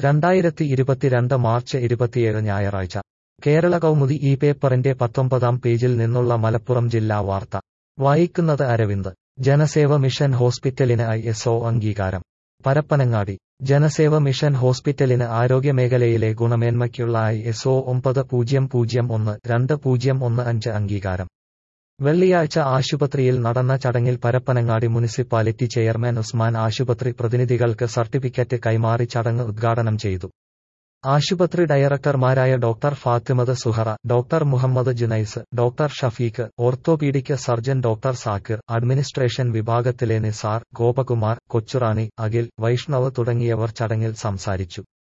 രണ്ടായിരത്തി ഇരുപത്തിരണ്ട് മാർച്ച് ഇരുപത്തിയേഴ് ഞായറാഴ്ച കേരള കൗമുദി ഈ പേപ്പറിന്റെ പത്തൊമ്പതാം പേജിൽ നിന്നുള്ള മലപ്പുറം ജില്ലാ വാർത്ത വായിക്കുന്നത് അരവിന്ദ് ജനസേവ മിഷൻ ഹോസ്പിറ്റലിന് ഐ എസ് അംഗീകാരം പരപ്പനങ്ങാടി ജനസേവ മിഷൻ ഹോസ്പിറ്റലിന് ആരോഗ്യമേഖലയിലെ ഗുണമേന്മയ്ക്കുള്ള ഐ എസ് ഒ ഒമ്പത് പൂജ്യം പൂജ്യം ഒന്ന് രണ്ട് പൂജ്യം ഒന്ന് അഞ്ച് അംഗീകാരം വെള്ളിയാഴ്ച ആശുപത്രിയിൽ നടന്ന ചടങ്ങിൽ പരപ്പനങ്ങാടി മുനിസിപ്പാലിറ്റി ചെയർമാൻ ഉസ്മാൻ ആശുപത്രി പ്രതിനിധികൾക്ക് സർട്ടിഫിക്കറ്റ് കൈമാറി ചടങ്ങ് ഉദ്ഘാടനം ചെയ്തു ആശുപത്രി ഡയറക്ടർമാരായ doctor Fathimath Suhara doctor Muhammad Junais doctor Shafeeq orthopaedic surgeon doctor Zakir administration വിഭാഗത്തിലെ നിസാർ ഗോപകുമാർ കൊച്ചുറാണി അഖിൽ വൈഷ്ണവ് തുടങ്ങിയവർ ചടങ്ങിൽ സംസാരിച്ചു